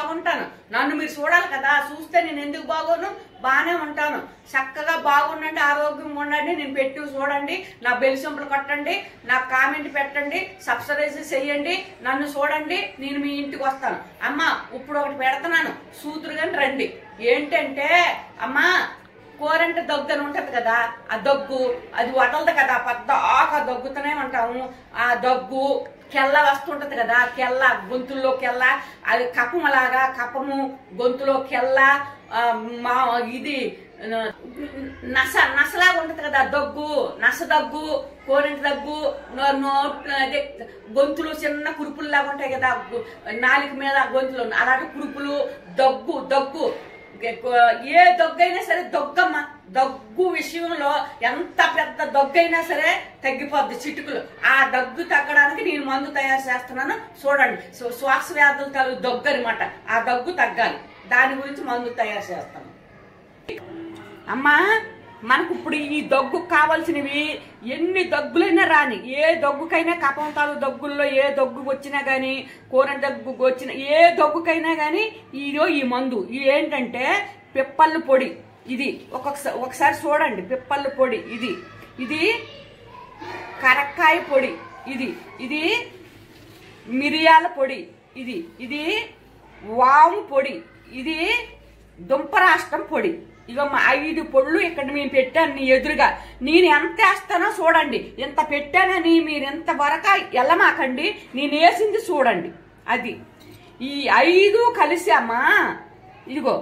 బాగుంటాను నన్ను మీరు చూడాలి కదా చూస్తే నేను ఎందుకు బాగోను బాగానే ఉంటాను చక్కగా బాగుండండి ఆరోగ్యంగా ఉండండి నేను పెట్టి చూడండి నా బెల్ సింపుల్ కొట్టండి నా కామెంట్ పెట్టండి సబ్స్క్రైబ్ చేయండి నన్ను చూడండి నేను మీ ఇంటికి వస్తాను అమ్మా ఇప్పుడు ఒకటి పెడుతున్నాను సూతురు కానీ రండి ఏంటంటే అమ్మా కూరంటే దగ్గు అని ఉంటది కదా ఆ దగ్గు అది వదలదు కదా పద్దాక దగ్గుతూనే ఉంటాము ఆ దగ్గు కెల్ల వస్తుంటది కదా కెల్ల గొంతుల్లో కెల్ల అది కపములాగా కపము గొంతులో కెల్ల ఆ, మా ఇది ఆ, నస నసలాగా ఉంటది కదా దగ్గు నస దగ్గు కోరింటి దగ్గు నో- నోట్ అదే గొంతులు చిన్న కురుపుల్లాగా ఉంటాయి కదా గు- నాలుక మీద గొంతులు అలాంటి కురుపులు దగ్గు దగ్గు ఏ దగ్గైనా సరే దగ్గమ్మ దగ్గు విషయంలో ఎంత పెద్ద దగ్గైనా సరే తగ్గిపోద్ది చిటుకులు ఆ దగ్గు తగ్గడానికి నేను మందు తయారు చేస్తున్నాను చూడండి సో శ్వాస వ్యాధులు తగు దగ్గు అనమాట ఆ దగ్గు తగ్గాలి దాని గురించి మందు తయారు చేస్తాను అమ్మా మనకు ఇప్పుడు ఈ దగ్గు కావాల్సినవి ఎన్ని దగ్గులైనా రాని ఏ దగ్గుకైనా కపంతాలు దగ్గుల్లో ఏ దగ్గు వచ్చినా గానీ కూర దగ్గు వచ్చిన ఏ దగ్గుకైనా గానీ ఇదో ఈ మందు ఇది ఏంటంటే పిప్పళ్ళు పొడి ఇది ఒక్కొక్కసారి ఒకసారి చూడండి పిప్పళ్ళు పొడి ఇది ఇది కరక్కాయ పొడి ఇది ఇది మిరియాల పొడి ఇది ఇది వాము పొడి ఇది దుంపరాష్టం పొడి ఇక మా ఐదు పొళ్ళు ఇక్కడ మేము పెట్టాను నీ ఎదురుగా నేను ఎంత వేస్తానో చూడండి ఎంత పెట్టానని మీరు ఎంత వరక వెళ్ళమాకండి నేను వేసింది చూడండి అది ఈ ఐదు కలిసి అమ్మా ఇదిగో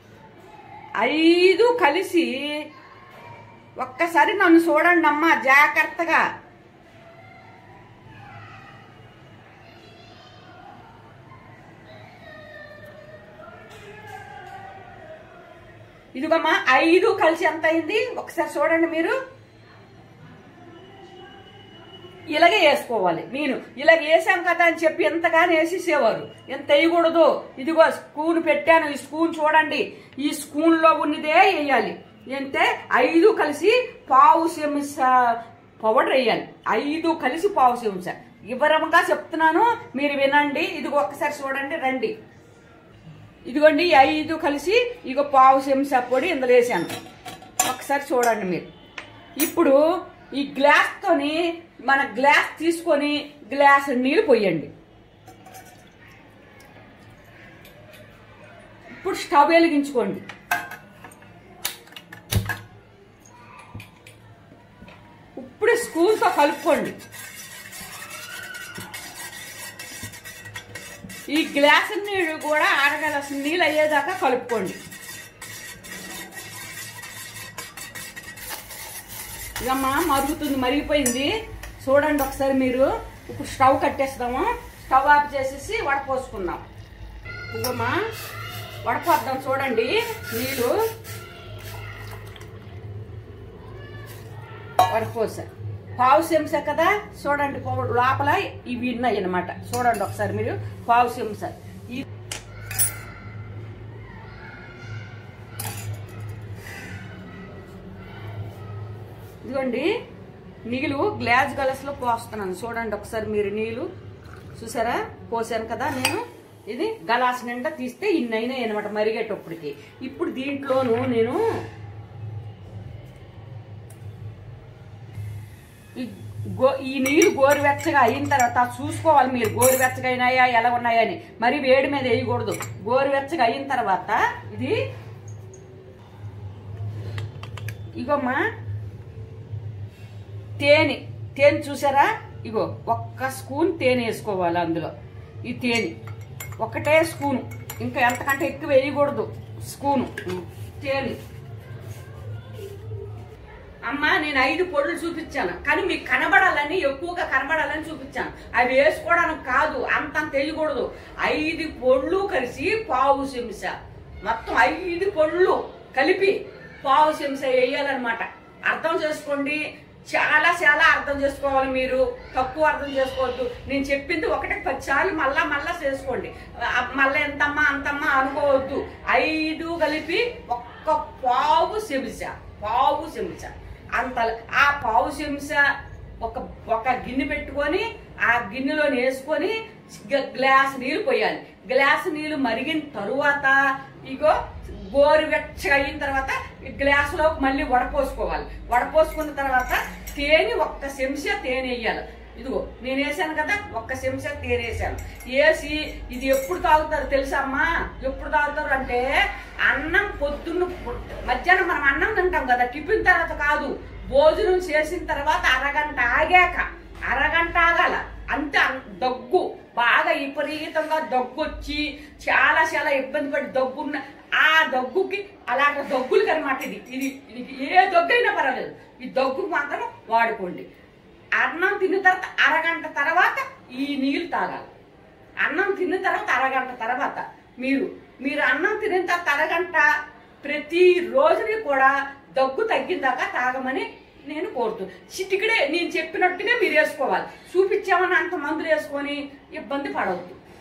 ఐదు కలిసి ఒక్కసారి నన్ను చూడండి అమ్మా జాగ్రత్తగా ఇదిగమ్మా ఐదు కలిసి ఎంత అయింది ఒకసారి చూడండి మీరు ఇలాగే వేసుకోవాలి నేను ఇలాగ వేసాం కదా అని చెప్పి ఎంతగానో వేసేసేవారు ఎంత వేయకూడదు ఇదిగో స్పూన్ పెట్టాను ఈ స్పూన్ చూడండి ఈ స్పూన్ లో ఉన్నదే వేయాలి అంటే ఐదు కలిసి పావు చెంచ పౌడర్ వేయాలి ఐదు కలిసి పావు చెంచ వివరంగా చెప్తున్నాను మీరు వినండి ఇదిగో ఒక్కసారి చూడండి రండి ఇదిగోండి ఈ ఐదు కలిసి ఇక పావు చెంచా పొడి ఇందులో వేసాను ఒకసారి చూడండి మీరు ఇప్పుడు ఈ గ్లాస్తోని మన గ్లాస్ తీసుకొని గ్లాస్ నీళ్ళు పోయండి ఇప్పుడు స్టవ్ వెలిగించుకోండి ఇప్పుడు స్కూల్తో కలుపుకోండి ఈ గ్లాస్ నీళ్ళు కూడా అరగలసిన నీళ్ళు అయ్యేదాకా కలుపుకోండి ఇదమ్మా మరుగుతుంది మరిగిపోయింది చూడండి ఒకసారి మీరు ఇప్పుడు స్టవ్ కట్టేస్తాము స్టవ్ ఆఫ్ చేసేసి వడపోసుకుందాం ఇదమ్మా వడపోద్దాం చూడండి నీళ్ళు వడపోసా పావు చెంచా కదా చూడండి పౌ- లోపల ఇవి ఉన్నాయి అనమాట చూడండి ఒకసారి మీరు పావు చెంచా ఈ ఇదిగోండి నీళ్ళు గ్లాస్ గలస్ లో పోస్తున్నాను చూడండి ఒకసారి మీరు నీళ్ళు చూసారా పోసాను కదా నేను ఇది గలాస్ నిండా తీస్తే ఇన్ని అయినాయి అనమాట మరిగేటప్పటికి ఇప్పుడు దీంట్లోనూ నేను ఈ గో- ఈ నీళ్లు గోరువెచ్చగా అయిన తర్వాత చూసుకోవాలి మీరు గోరువెచ్చగా అయినాయా ఎలా ఉన్నాయా అని మరి వేడి మీద వేయకూడదు గోరువెచ్చగా అయిన తర్వాత ఇది ఇగోమ్మా తేనె తేనె చూసారా ఇగో ఒక్క స్పూన్ తేనె వేసుకోవాలి అందులో ఈ తేనె ఒకటే స్పూను ఇంకా ఎంతకంటే ఎక్కువ వేయకూడదు స్పూను తేనె అమ్మా నేను ఐదు పొడులు చూపించాను కానీ మీకు కనబడాలని ఎక్కువగా కనబడాలని చూపించాను అవి వేసుకోవడానికి కాదు అంతంత వేయకూడదు ఐదు పొళ్ళు కలిసి పావు చెంచ మొత్తం ఐదు పొళ్ళు కలిపి పావు చెంచ వేయాలన్నమాట అర్థం చేసుకోండి చాలా చాలా అర్థం చేసుకోవాలి మీరు తక్కువ అర్థం చేసుకోవద్దు నేను చెప్పింది ఒకటి పది సార్లు మళ్ళా మళ్ళా చేసుకోండి ఆ, మళ్ళా ఎంతమ్మా అంతమ్మా అనుకోవద్దు ఐదు కలిపి ఒక్క పావు చెంచ పావు చెంచ అంత ఆ పావు చెంచ ఒక ఒక గిన్నె పెట్టుకొని ఆ గిన్నెలో వేసుకొని గ- గ్లాస్ నీళ్ళు పోయాలి గ్లాసు నీళ్లు మరిగిన తరువాత ఇగో గోరువెచ్చగా అయిన తర్వాత ఈ గ్లాసులో మళ్ళీ వడపోసుకోవాలి వడపోసుకున్న తర్వాత తేనె ఒక్క చెంచా తేనె వేయాలి ఇదిగో నేను వేసాను కదా ఒక్క చెంచా తేనె వేసాను వేసి ఇది ఎప్పుడు తాగుతారు తెలుసా అమ్మా ఎప్పుడు తాగుతారు అంటే అన్నం పొద్దున్న మధ్యాహ్నం మనం అన్నం తింటాం కదా టిఫిన్ తర్వాత కాదు భోజనం చేసిన తర్వాత అరగంట ఆగాక అరగంట ఆగాల అంతే అన్- దగ్గు బాగా విపరీతంగా దగ్గు వచ్చి చాలా చాలా ఇబ్బంది పడి దగ్గున్న ఆ దగ్గుకి అలాంటి దగ్గులకి అనమాట ఇది ఇది ఇది ఏ దగ్గు అయినా పర్వాలేదు ఈ దగ్గుకు మాత్రం వాడుకోండి అన్నం తిన్న తర్వాత అరగంట తర్వాత ఈ నీళ్ళు తాగాలి అన్నం తిన్న తర్వాత అరగంట తర్వాత మీరు మీరు అన్నం తిన్న తర్వాత అరగంట ప్రతి రోజుని కూడా దగ్గు తగ్గిందాకా తాగమని నేను కోరుతున్నాను చిటికడే నేను చెప్పినట్టుగా మీరు వేసుకోవాలి చూపించామని అంత మందులు వేసుకొని ఇబ్బంది పడవద్దు